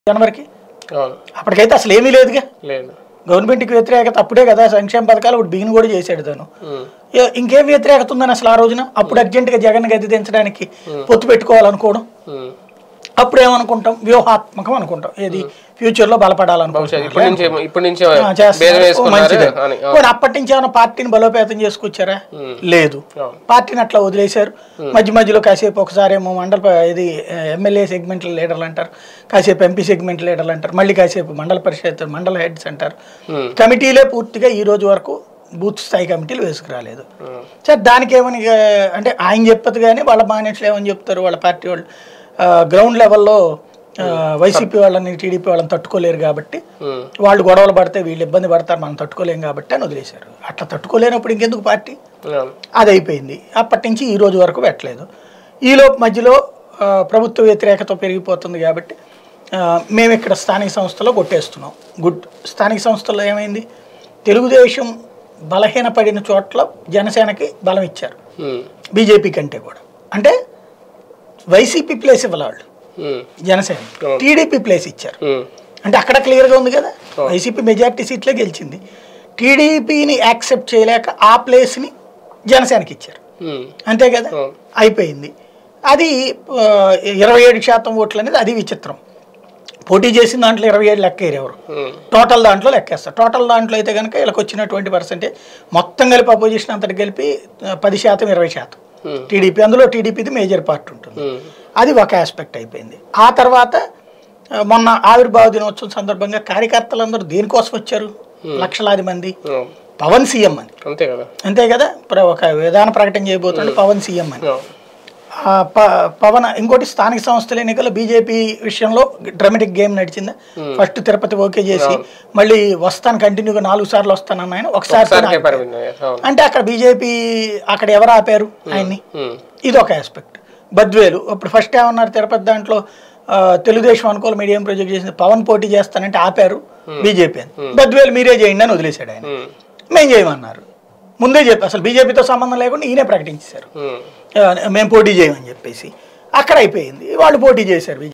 జనవరికి అవును అప్పటికైతే అసలు ఏమీ లేదుగా లేదు గవర్నమెంట్కి వ్యతిరేకత అప్పుడే కదా సంక్షేమ పథకాలు ఇప్పుడు బిగిన్ కూడా చేశాడు తను ఉమ్. ఏ- ఇంకేం వ్యతిరేకత ఉందని అసలు ఆ రోజున అప్పుడు అర్జెంటుగా జగన్ గది దించడానికి పొత్తు పెట్టుకోవాలనుకోవడం ఉమ్. అప్పుడు ఏమనుకుంటాం వ్యూహాత్మకం అనుకుంటాం ఏది ఫ్యూచర్లో బహుశా బలపడాలనుకుంటాం ఇప్పటి నుంచి ఇప్పటి నుంచి ఆ, చేస్తున్నారు. భేదం ఓ, వేసుకున్నారు మంచిదే. అని ఆ. పోనీ అప్పటి నుంచి ఏమైనా పార్టీని బలోపేతం చేసుకొచ్చారా లేదు అవును. పార్టీని అట్లా వదిలేశారు మధ్య మధ్యలో కాసేపు ఒకసారి ఏమో మండల ప- ఇది ఎమ్మెల్యే సెగ్మెంట్ లీడర్లు అంటారు కాసేపు ఎంపీ సెగ్మెంట్ లీడర్లు అంటారు మళ్ళీ కాసేపు మండల పరిషత్ మండల హెడ్స్ అంటారు ఉమ్. కమిటీలే పూర్తిగా ఈ రోజు వరకు బూత్ స్థాయి కమిటీలు వేసుకురాలేదు ఉమ్. సరే దానికి ఏమని ఇక అంటే ఆయన చెప్పదు కానీ వాళ్ళ మేనేజ్లు ఏమని చెప్తారు వాళ్ళ పార్టీ వాళ్ళు గ్రౌండ్ లెవెల్లో వైసీపీ వాళ్ళని టీడీపీ వాళ్ళని తట్టుకోలేరు కాబట్టి ఉమ్. వాళ్ళు గొడవలు పడితే వీళ్ళు ఇబ్బంది పడతారు మనం తట్టుకోలేం కాబట్టి అని వదిలేశారు అట్లా తట్టుకోలేనప్పుడు ఇంకెందుకు పార్టీ అవును. అది అయిపోయింది అప్పటి నుంచి ఈ రోజు వరకు పెట్టలేదు ఈలోపు మధ్యలో ఆ, ప్రభుత్వ వ్యతిరేకత పెరిగిపోతుంది కాబట్టి ఆ, మేము ఇక్కడ స్థానిక సంస్థలో కొట్టేస్తున్నాం గుడ్ స్థానిక సంస్థల్లో ఏమైంది తెలుగుదేశం బలహీనపడిన చోట్ల జనసేనకి బలం ఇచ్చారు ఉమ్. బీజేపీ కంటే కూడా అంటే వైసీపీ ప్లేస్ ఇవ్వాలి వాళ్ళు ఉమ్. జనసేన టీడీపీ ప్లేస్ ఇచ్చారు ఉమ్. అంటే అక్కడ క్లియర్గా ఉంది కదా వైసీపీ మెజారిటీ సీట్లే గెలిచింది టీడీపీని యాక్సెప్ట్ చేయలేక ఆ ప్లేస్ని జనసేనకి ఇచ్చారు ఉమ్. అంతే కదా అవును. అయిపోయింది అది ఆ, ఇరవై ఏడు శాతం ఓట్లు అనేది అది విచిత్రం పోటీ చేసిన దాంట్లో ఇరవై ఏడు లెక్కేరు ఎవరు ఉమ్. టోటల్ దాంట్లో లెక్కేస్తారు టోటల్ దాంట్లో అయితే కనుక వీళ్ళకి వచ్చినటువంటి పర్సెంటేజ్ మొత్తం కలిపి అపోజిషన్ అంతటి కలిపి ఆ, పది శాతం ఇరవై శాతం Hmm. టీడీపీ అందులో టీడీపీది మేజర్ పార్ట్ ఉంటుంది ఉమ్. అది ఒక ఆస్పెక్ట్ అయిపోయింది ఆ తర్వాత ఆ, మొన్న ఆవిర్భావ దినోత్సవం సందర్భంగా కార్యకర్తలందరూ దేనికోసం వచ్చారు లక్షలాది మంది అవును. పవన్ సీఎం అని అంతే కదా అంతే కదా ప్ర- ఒక విధాన ప్రకటన చేయబోతుండే పవన్ సీఎం అని అవును. ఆ ప- పవన్ ఇంకోటి స్థానిక సంస్థల ఎన్నికల్లో బీజేపీ విషయంలో డ్రామాటిక్ గేమ్ నడిచిందా ఫస్ట్ తిరుపతి ఓకే చేసి మళ్ళీ వస్తాను కంటిన్యూగా నాలుగు సార్లు వస్తానన్న ఆయన ఒకసారి ఒకసారికే పరిమితం అవును అంటే అక్కడ బీజేపీ అక్కడ ఎవరు ఆపారు ఆయన్ని ఉమ్. ఇది ఒక ఆస్పెక్ట్ బద్వేలు ఇప్పుడు ఫస్ట్ ఏమన్నారు తిరుపతి దాంట్లో ఆ, తెలుగుదేశం అనుకూల మీడియం ప్రాజెక్ట్ చేసింది పవన్ పోటీ చేస్తానంటే ఆపారు బీజేపీ అని బద్వేలు మీరే చేయండి అని వదిలేశాడు ఆయన ఉమ్. మేం చేయమన్నారు ముందే చెప్పి అసలు బీజేపీతో సంబంధం లేకుండా ఈయనే ప్రకటించారు ఉమ్. మేము పోటీ చేయమని చెప్పేసి అక్కడ అయిపోయింది వాళ్ళు పోటీ చేశారు